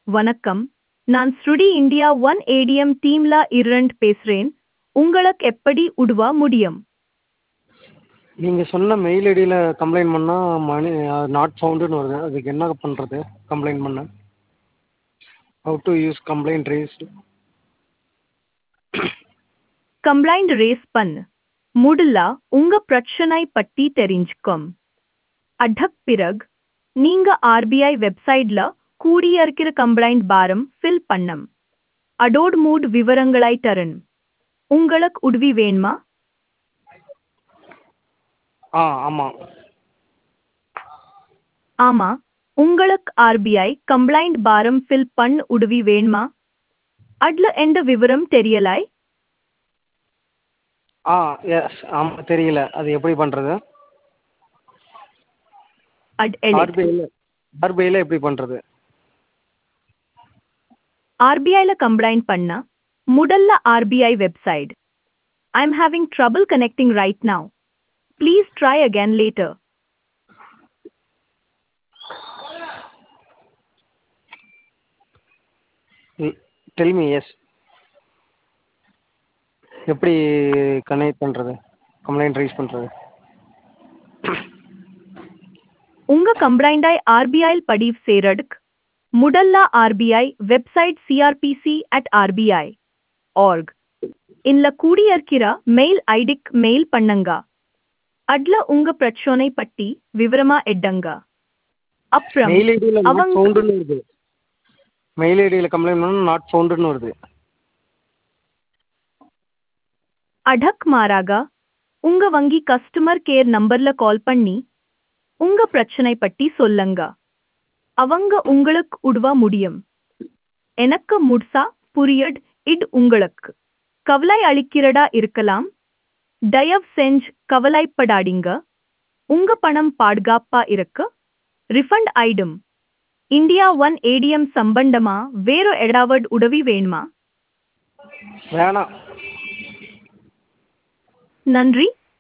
வணக்கம் நான் ஸ்ருடி இந்தியா ஒன் ஏடிஎம் டீம்ல இரண்ட் பேசுறேன் உங்களுக்கு எப்படி உதவ முடியும் நீங்கள் சொன்ன மெயில் ஐடியில் கம்ப்ளைண்ட் பண்ணால் மணி நாட் ஃபவுண்டுன்னு வருது அதுக்கு என்ன பண்ணுறது கம்ப்ளைண்ட் பண்ண how to use complaint raised complaint raise பண்ணு முதல்ல உங்க பிரச்சனை பத்தி தெரிஞ்சுக்கும் அதக் பிறகு நீங்க ஆர்பிஐ வெப்சைட்ல கூடியிருக்கிற கம்ப்ளைண்ட் பாரம் ஃபில் பண்ணம் அதோட மூட் விவரங்களை தரணும் உங்களுக்கு உதவி வேணுமா ஆ ஆமாம் ஆமா உங்களுக்கு ஆர்பிஐ கம்ப்ளைண்ட் பாரம் ஃபில் பண்ண உதவி வேணுமா அதுல எந்த விவரம் தெரியலாய் ஆ எஸ் ஆமாம் தெரியல அது எப்படி பண்ணுறது அட் எலிட் ஆர்பிஐயில் ஆர்பிஐயில் எப்படி பண்ணுறது ஆர்பிஐல கம்ப்ளைண்ட் பண்ண முதல்ல RBI website I am having trouble connecting right now please try again later tell me yes எப்படி கனெக்ட் பண்ணுறது கம்ப்ளைண்ட் ரைஸ் பண்ணுறது உங்க கம்ப்ளைண்டை ஆர்பிஐ பதிவு செய்யறதுக்கு முதல்ல RBI website CRPC at RBI org இல்ல கூடியிருக்கிற மெயில் ஐடிக்கு மெயில் பண்ணுங்க அதுல உங்க பிரச்சனை பத்தி விவரமா எடுங்க அப்புறம் மெயில் ஐடியில் நாட் அவங்க- ஃபவுண்டுன்னு வருது மெயில் ஐடியில் கம்ப்ளைண்ட் பண்ணால் நாட் ஃபவுண்டுன்னு வருது அடக் மாறாக உங்க வங்கி கஸ்டமர் கேர் நம்பர்ல கால் பண்ணி உங்க பிரச்சனை பத்தி சொல்லுங்க அவங்க உங்களுக்கு உதவ முடியும் எனக்கு முட்சா புரியட் இட் உங்களுக்கு கவலை அளிக்கிறதா இருக்கலாம் தயவு செஞ்சு கவலைப்படாதீங்க உங்க பணம் பாதுகாப்பா இருக்கு ரிஃபண்ட் ஆயிடும் இந்தியா ஒன் ஏடிஎம் சம்பந்தமா வேற ஏதாவது உதவி வேணுமா வேணாம் நன்றி